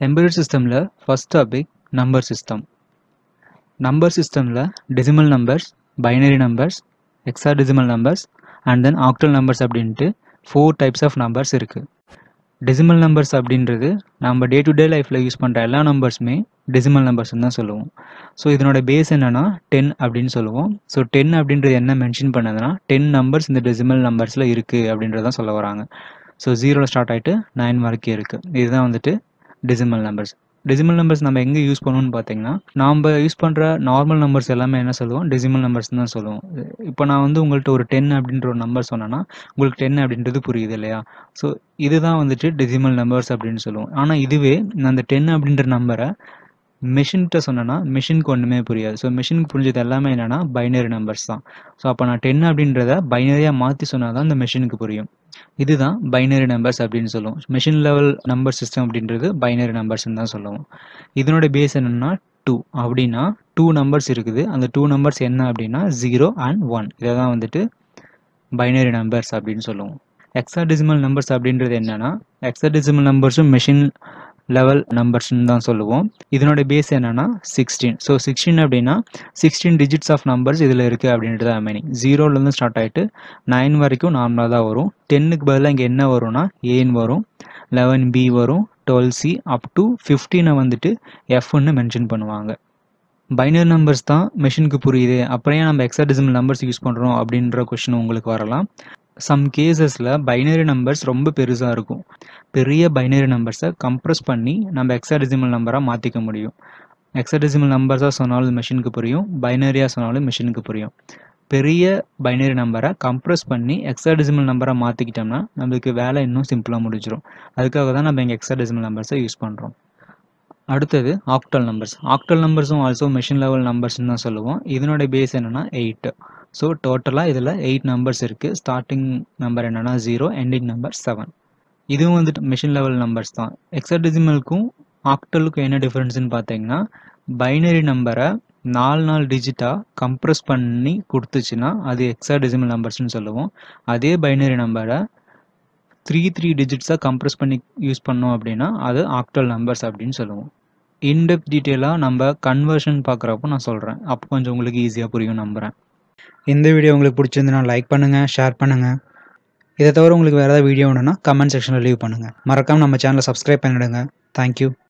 embedded சிஸ்டமில் first topic number system number சிஸ்டமில் decimal numbers binary numbers hexadecimal numbers and then octal numbers அப்படின்ட்டு four types of numbers இருக்குது decimal numbers அப்படின்றது நம்ம day to day லைஃப்பில் use பண்ணுற எல்லா நம்பர்ஸுமே டெசிமல் நம்பர்ஸ்னு தான் சொல்லுவோம் ஸோ இதனோட பேஸ் என்னென்னா டென் அப்படின்னு சொல்லுவோம் ஸோ டென் அப்படின்றது என்ன மென்ஷன் பண்ணதுன்னா டென் நம்பர்ஸ் இந்த டெசிமல் நம்பர்ஸில் இருக்குது அப்படின்றதான் சொல்ல வராங்க ஸோ ஜீரோவில் ஸ்டார்ட் ஆகிட்டு நைன் வரைக்கும் இருக்குது இதுதான் வந்துட்டு டெசிமல் நம்பர்ஸ் டெசிமல் நம்பர்ஸ் நம்ம எங்கே யூஸ் பண்ணுவோம்னு பார்த்தீங்கன்னா நாம் யூஸ் பண்ணுற நார்மல் நம்பர்ஸ் எல்லாமே என்ன சொல்லுவோம் டெசிமல் நம்பர்ஸ் தான் சொல்லுவோம் இப்போ நான் வந்து உங்கள்கிட்ட ஒரு டென் அப்படின்ற ஒரு நம்பர் சொன்னேன்னா உங்களுக்கு டென் அப்படின்றது புரியுது இல்லையா ஸோ இதுதான் வந்துட்டு டெசிமல் நம்பர்ஸ் அப்படின்னு சொல்லுவோம் ஆனால் இதுவே நான் அந்த டென் அப்படின்ற நம்பரை மெஷின்கிட்ட சொன்னேன்னா மெஷினுக்கு ஒன்றுமே புரியாது ஸோ மெஷினுக்கு புரிஞ்சது எல்லாமே என்னென்னா பைனரி நம்பர்ஸ் தான் ஸோ அப்போ நான் டென் அப்படின்றத பைனரியாக மாற்றி சொன்னால் தான் இந்த மெஷினுக்கு புரியும் இதுதான் பைனரி நம்பர்ஸ் அப்படின்னு சொல்லுவோம் மெஷின் லெவல் நம்பர் சிஸ்டம் அப்படின்றது பைனரி நம்பர்ஸ்னு தான் சொல்லுவோம் இதனோட பேஸ் என்னென்னா டூ அப்படின்னா டூ நம்பர்ஸ் இருக்குது அந்த டூ நம்பர்ஸ் என்ன அப்படின்னா ஜீரோ அண்ட் ஒன் இதை தான் வந்துட்டு பைனரி நம்பர்ஸ் அப்படின்னு சொல்லுவோம் எக்ஸாடெசிமல் நம்பர்ஸ் அப்படின்றது என்னென்னா எக்ஸாடெசிமல் நம்பர்ஸும் மெஷின் லெவல் நம்பர்ஸ்னு தான் சொல்லுவோம் இதனோட பேஸ் என்னன்னா சிக்ஸ்டீன் ஸோ சிக்ஸ்டீன் அப்படின்னா சிக்ஸ்டீன் டிஜிட்ஸ் ஆஃப் நம்பர்ஸ் இதில் இருக்குது அப்படின்றது தான் மீனிங் ஜீரோலேருந்து ஸ்டார்ட் ஆகிட்டு நைன் வரைக்கும் நார்மலாக தான் வரும் டென்னுக்கு பதிலாக இங்கே என்ன வரும்னா ஏன் வரும் லெவன் பி வரும் டுவெல் சி அப் டு ஃபிஃப்டீனை வந்துட்டு எஃப்னு மென்ஷன் பண்ணுவாங்க பைனரி நம்பர்ஸ் தான் மெஷினுக்கு புரியுது அப்புறம் நம்ம எக்ஸாடெசிமல் நம்பர்ஸ் யூஸ் பண்ணுறோம் அப்படின்ற கொஷின் உங்களுக்கு வரலாம் சம் கேசஸில் பைனரி நம்பர்ஸ் ரொம்ப பெருசாக இருக்கும் பெரிய பைனரி நம்பர்ஸை கம்ப்ரஸ் பண்ணி நம்ம எக்ஸாடெசிமல் நம்பராக மாற்றிக்க முடியும் எக்ஸாடெசிமல் நம்பர்ஸாக சொன்னாலும் மெஷினுக்கு புரியும் பைனரியாக சொன்னாலும் மெஷினுக்கு புரியும் பெரிய பைனரி நம்பரை கம்ப்ரஸ் பண்ணி எக்ஸாடெசிமல் நம்பரை மாற்றிக்கிட்டோம்னா நம்மளுக்கு வேலை இன்னும் சிம்பிளாக முடிஞ்சிடும் அதுக்காக தான் நம்ம இங்கே எக்ஸாடெசிமல் நம்பர்ஸை யூஸ் பண்ணுறோம் அடுத்தது ஆக்டல் நம்பர்ஸ் ஆக்டல் நம்பர்ஸும் ஆல்சோ மெஷின் லெவல் நம்பர்ஸ்னு தான் சொல்லுவோம் இதனோட பேஸ் என்னென்னா எயிட் ஸோ டோட்டலாக இதில் எயிட் நம்பர்ஸ் இருக்குது ஸ்டார்டிங் நம்பர் என்னென்னா ஜீரோ எண்டிங் நம்பர் செவன் இதுவும் வந்துட்டு மிஷின் லெவல் நம்பர்ஸ் தான் எக்ஸாடெசிமலுக்கும் ஆக்டலுக்கும் என்ன டிஃப்ரென்ஸ்னு பார்த்தீங்கன்னா பைனரி நம்பரை நாலு நாலு டிஜிட்டாக கம்ப்ரஸ் பண்ணி கொடுத்துச்சுன்னா அது எக்ஸாடெசிமல் நம்பர்ஸ்னு சொல்லுவோம் அதே பைனரி நம்பரை த்ரீ த்ரீ டிஜிட்ஸாக கம்ப்ரஸ் பண்ணி யூஸ் பண்ணோம் அப்படின்னா அது ஆக்டல் நம்பர்ஸ் அப்படின்னு சொல்லுவோம் இன்டெப்த் டீட்டெயிலாக நம்ம கன்வர்ஷன் பார்க்குறப்போ நான் சொல்கிறேன் அப்போ கொஞ்சம் உங்களுக்கு ஈஸியாக புரியும் நம்புகிறேன் இந்த வீடியோ உங்களுக்கு பிடிச்சிருந்துன்னா லைக் பண்ணுங்கள் ஷேர் பண்ணுங்கள் இதை தவிர உங்களுக்கு வேறு ஏதாவது வீடியோ வேணும்னா கமெண்ட் செக்ஷனில் லீவ் பண்ணுங்கள் மறக்காமல் நம்ம சேனலை சப்ஸ்கிரைப் பண்ணிவிடுங்க தேங்க்யூ